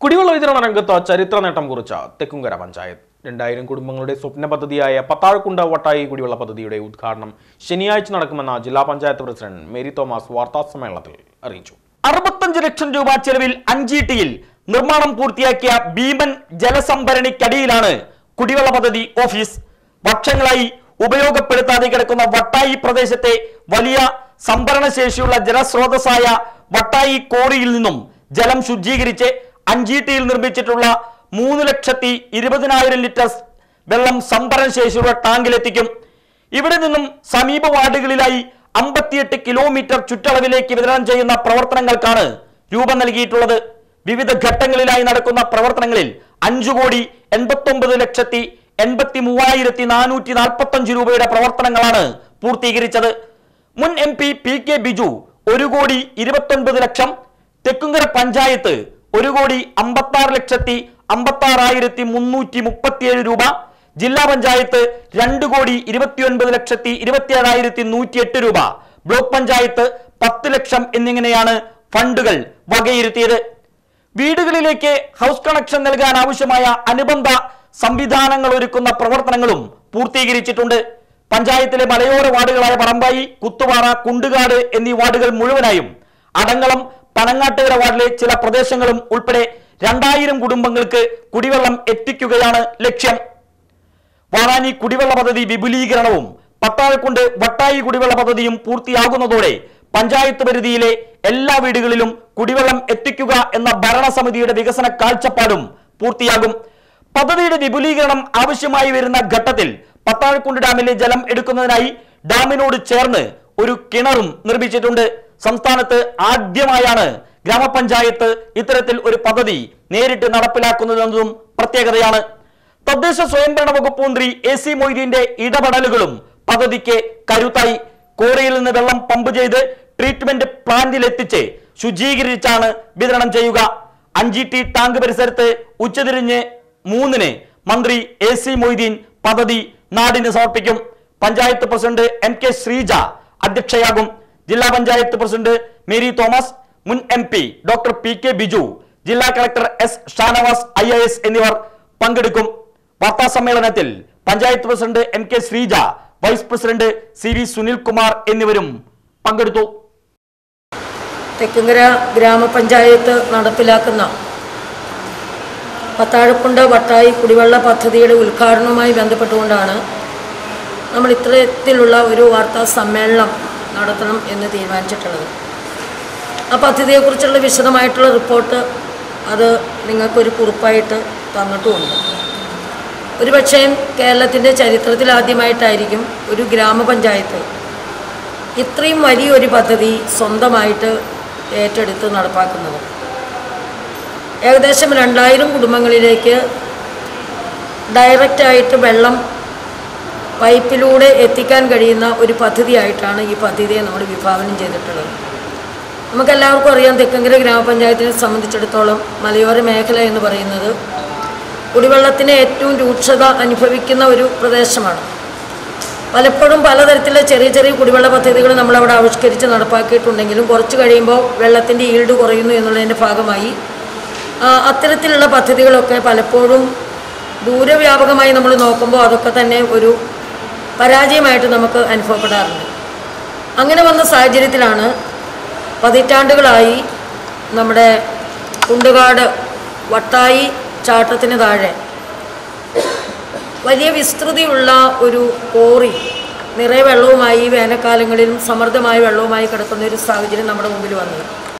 കുടിവെള്ള വിതരണ രംഗത്ത് ചരിത്ര നേട്ടം കുറിച്ച തെക്കുംകര പഞ്ചായത്ത് രണ്ടായിരം കുടുംബങ്ങളുടെ സ്വപ്ന പദ്ധതിയായ പത്താഴക്കുണ്ട് വട്ടായി കുടിവെള്ള പദ്ധതിയുടെ ഉദ്ഘാടനം ശനിയാഴ്ച നടക്കുമെന്ന് ജില്ലാ പഞ്ചായത്ത് പ്രസിഡന്റ് മേരി തോമസ് വാർത്താ സമ്മേളനത്തിൽ അറിയിച്ചു അറുപത്തഞ്ച് ലക്ഷം രൂപ ചെലവിൽ അഞ്ചീട്ടിയിൽ നിർമ്മാണം പൂർത്തിയാക്കിയ ഭീമൻ ജലസംഭരണിക്കടിയിലാണ് കുടിവെള്ള പദ്ധതി ഓഫീസ് വർഷങ്ങളായി ഉപയോഗപ്പെടുത്താതെ കിടക്കുന്ന വട്ടായി പ്രദേശത്തെ വലിയ സംഭരണ ശേഷിയുള്ള ജലസ്രോതസ്സായ വട്ടായി കോറിയിൽ നിന്നും ജലം ശുചീകരിച്ച് അഞ്ചീട്ടിയിൽ നിർമ്മിച്ചിട്ടുള്ള മൂന്ന് ലക്ഷത്തി ഇരുപതിനായിരം ലിറ്റർ വെള്ളം സംഭരണ ശേഷിയുള്ള ടാങ്കിലെത്തിക്കും ഇവിടെ നിന്നും സമീപ വാർഡുകളിലായി അമ്പത്തിയെട്ട് കിലോമീറ്റർ ചുറ്റളവിലേക്ക് വിതരണം ചെയ്യുന്ന പ്രവർത്തനങ്ങൾക്കാണ് രൂപം നൽകിയിട്ടുള്ളത് വിവിധ ഘട്ടങ്ങളിലായി നടക്കുന്ന പ്രവർത്തനങ്ങളിൽ അഞ്ചു കോടി എൺപത്തൊമ്പത് ലക്ഷത്തി എൺപത്തി മൂവായിരത്തി നാനൂറ്റി നാൽപ്പത്തി അഞ്ച് രൂപയുടെ പ്രവർത്തനങ്ങളാണ് പൂർത്തീകരിച്ചത് മുൻ M P P K Biju ഒരു കോടി ഇരുപത്തൊൻപത് ലക്ഷം തെക്കുങ്കര പഞ്ചായത്ത് ഒരു കോടി അമ്പത്തി ആറ് ലക്ഷത്തി അമ്പത്തി ആറായിരത്തി മുന്നൂറ്റി മുപ്പത്തിയേഴ് രൂപ ജില്ലാ പഞ്ചായത്ത് രണ്ട് കോടി ഇരുപത്തിയൊൻപത് ലക്ഷത്തി ഇരുപത്തിയേഴായിരത്തി നൂറ്റി എട്ട് രൂപ ബ്ലോക്ക് പഞ്ചായത്ത് പത്ത് ലക്ഷം എന്നിങ്ങനെയാണ് ഫണ്ടുകൾ വകയിരുത്തിയത് വീടുകളിലേക്ക് ഹൗസ് കണക്ഷൻ നൽകാൻ ആവശ്യമായ അനുബന്ധ സംവിധാനങ്ങൾ ഒരുക്കുന്ന പ്രവർത്തനങ്ങളും പൂർത്തീകരിച്ചിട്ടുണ്ട് പഞ്ചായത്തിലെ മലയോര വാർഡുകളായ പറമ്പായി കുത്തുപാറ കുണ്ടുകാട് എന്നീ വാർഡുകൾ മുഴുവനായും അടങ്കളം പനങ്ങാട്ടുകര വാർഡിലെ ചില പ്രദേശങ്ങളും ഉൾപ്പെടെ രണ്ടായിരം കുടുംബങ്ങൾക്ക് കുടിവെള്ളം എത്തിക്കുകയാണ് ലക്ഷ്യം വാറാനി കുടിവെള്ള പദ്ധതി വിപുലീകരണവും പട്ടാഴക്കുണ്ട് വട്ടായി കുടിവെള്ള പദ്ധതിയും പൂർത്തിയാകുന്നതോടെ പഞ്ചായത്ത് പരിധിയിലെ എല്ലാ വീടുകളിലും കുടിവെള്ളം എത്തിക്കുക എന്ന ഭരണസമിതിയുടെ വികസന കാഴ്ചപ്പാടും പൂർത്തിയാകും പദ്ധതിയുടെ വിപുലീകരണം ആവശ്യമായി വരുന്ന ഘട്ടത്തിൽ പത്താഴക്കുണ്ട് ഡാമിലെ ജലം എടുക്കുന്നതിനായി ഡാമിനോട് ചേർന്ന് ഒരു കിണറും നിർമ്മിച്ചിട്ടുണ്ട് സംസ്ഥാനത്ത് ആദ്യമായാണ് ഗ്രാമപഞ്ചായത്ത് ഇത്തരത്തിൽ ഒരു പദ്ധതി നേരിട്ട് നടപ്പിലാക്കുന്നതെന്നതും പ്രത്യേകതയാണ് തദ്ദേശ സ്വയംഭരണ വകുപ്പ് മന്ത്രി എ സി മൊയ്തീന്റെ ഇടപെടലുകളും പദ്ധതിക്ക് കരുത്തായി കോറിയിൽ നിന്ന് വെള്ളം പമ്പ് ചെയ്ത് ട്രീറ്റ്മെന്റ് പ്ലാന്റിൽ എത്തിച്ച് ശുചീകരിച്ചാണ് വിതരണം ചെയ്യുക അഞ്ചി ടി ടാങ്ക് പരിസരത്ത് ഉച്ചതിരിഞ്ഞ് മൂന്നിന് മന്ത്രി എ സി മൊയ്തീൻ പദ്ധതി നാടിന് സമർപ്പിക്കും panchayat president M K Sreeja അധ്യക്ഷയാകും ജില്ലാ പഞ്ചായത്ത് പ്രസിഡന്റ് മേരി തോമസ് മുൻ M P doctor P K Biju ജില്ലാ collector S Shanavas I A S എന്നിവർ പങ്കെടുക്കും വാർത്താ സമ്മേളനത്തിൽ panchayat president M K Sreeja vice president C V Sunilkumar എന്നിവരും പങ്കെടുത്തു തെക്കുങ്കര ഗ്രാമപഞ്ചായത്ത് നടപ്പിലാക്കുന്ന പത്താഴക്കുണ്ട് വട്ടായി കുടിവെള്ള പദ്ധതിയുടെ ഉദ്ഘാടനവുമായി ബന്ധപ്പെട്ടുകൊണ്ടാണ് നമ്മൾ ഇത്തരത്തിലുള്ള ഒരു വാർത്താ സമ്മേളനം നടത്തണം എന്ന് തീരുമാനിച്ചിട്ടുള്ളത് ആ പദ്ധതിയെക്കുറിച്ചുള്ള വിശദമായിട്ടുള്ള റിപ്പോർട്ട് അത് നിങ്ങൾക്കൊരു കുറിപ്പായിട്ട് തന്നിട്ടുമുണ്ട് ഒരുപക്ഷേ കേരളത്തിൻ്റെ ചരിത്രത്തിൽ ആദ്യമായിട്ടായിരിക്കും ഒരു ഗ്രാമപഞ്ചായത്ത് ഇത്രയും വലിയൊരു പദ്ധതി സ്വന്തമായിട്ട് ഏറ്റെടുത്ത് നടപ്പാക്കുന്നത് ഏകദേശം രണ്ടായിരം കുടുംബങ്ങളിലേക്ക് ഡയറക്റ്റായിട്ട് വെള്ളം പൈപ്പിലൂടെ എത്തിക്കാൻ കഴിയുന്ന ഒരു പദ്ധതിയായിട്ടാണ് ഈ പദ്ധതിയെ നമ്മൾ വിഭാവനം ചെയ്തിട്ടുള്ളത് നമുക്കെല്ലാവർക്കും അറിയാം തെക്കങ്കര ഗ്രാമപഞ്ചായത്തിനെ സംബന്ധിച്ചിടത്തോളം മലയോര മേഖല എന്ന് പറയുന്നത് കുടിവെള്ളത്തിന് ഏറ്റവും രൂക്ഷത അനുഭവിക്കുന്ന ഒരു പ്രദേശമാണ് പലപ്പോഴും പലതരത്തിലുള്ള ചെറിയ ചെറിയ കുടിവെള്ള പദ്ധതികൾ നമ്മളവിടെ ആവിഷ്കരിച്ച് നടപ്പാക്കിയിട്ടുണ്ടെങ്കിലും കുറച്ച് കഴിയുമ്പോൾ വെള്ളത്തിൻ്റെ ഈൽഡ് കുറയുന്നു എന്നുള്ളതിൻ്റെ ഭാഗമായി ആ, അത്തരത്തിലുള്ള പദ്ധതികളൊക്കെ പലപ്പോഴും ദൂരവ്യാപകമായി നമ്മൾ നോക്കുമ്പോൾ അതൊക്കെ തന്നെ ഒരു പരാജയമായിട്ട് നമുക്ക് അനുഭവപ്പെടാറുണ്ട് അങ്ങനെ വന്ന സാഹചര്യത്തിലാണ് പതിറ്റാണ്ടുകളായി നമ്മുടെ കുണ്ടുകാട് വട്ടായി ചാട്ടത്തിന് താഴെ വലിയ വിസ്തൃതിയുള്ള ഒരു കോറി നിറയെ വെള്ളവുമായി വേനൽക്കാലങ്ങളിലും സമൃദ്ധമായ വെള്ളവുമായി കിടക്കുന്ന ഒരു സാഹചര്യം നമ്മുടെ മുമ്പിൽ വന്നത്